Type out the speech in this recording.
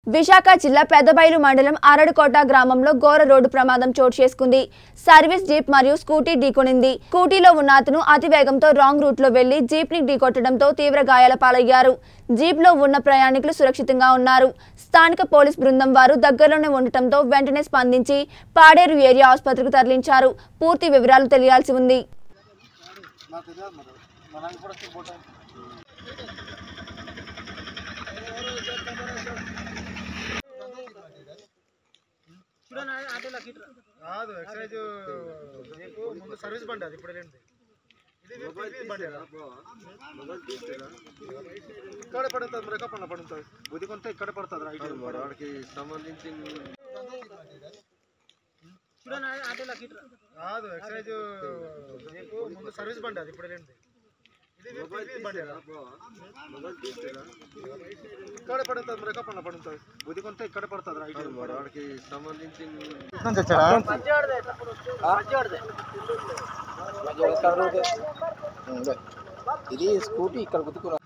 విశాఖ జిల్లా పెద్దబైలు మండలం అరడుకోట గ్రామంలో ఘోర రోడ్డు ప్రమాదం చోటు చేసుకుంది సర్వీస్ జీప్ మరియు స్కూటీ ఢీకొనింది స్కూటీలో ఉన్న అతను అతి వేగంతో రాంగ్ రూట్ లో వెళ్లి జీప్ ని ఢీకొట్టడంతో తీవ్ర గాయాల పాలయ్యారు జీప్ లో ఉన్న ప్రయాణికులు సురక్షితంగా ఉన్నారు స్థానిక పోలీస్ బృందం వారు దగ్గరలోనే ఉండటంతో వెంటనే స్పందించి పాడేరు ఏరియా ఆసుపత్రికి తరలించారు పూర్తి వివరాలు తెలియాల్సి ఉంది కాదు ఎక్సైజ్ నీకు ముందు సర్వీస్ బండి అది ఇప్పుడు వెళ్ళింది ఇది ఇది బండి ఇక్కడ పడుతుంది మరి ఎక్కడ పడుతుంది బుద్ధి కొంత ఇక్కడ పడుతుంది రైట్ వాడికి సంబంధించి కాదు ఎక్సైజ్ నీకు ముందు సర్వీస్ బండి అది ఇప్పుడు వెళ్ళింది ఇది ఇది బండి ఇక్కడ పడుతుంది మరి ఎక్కడ పడుతుంది బుద్ధి కొంత ఇక్కడ పడుతుంది రైట్ వాడికి సంబంధించి ఇది స్కూటీ ఇక్కడ గుద్దుకున్నా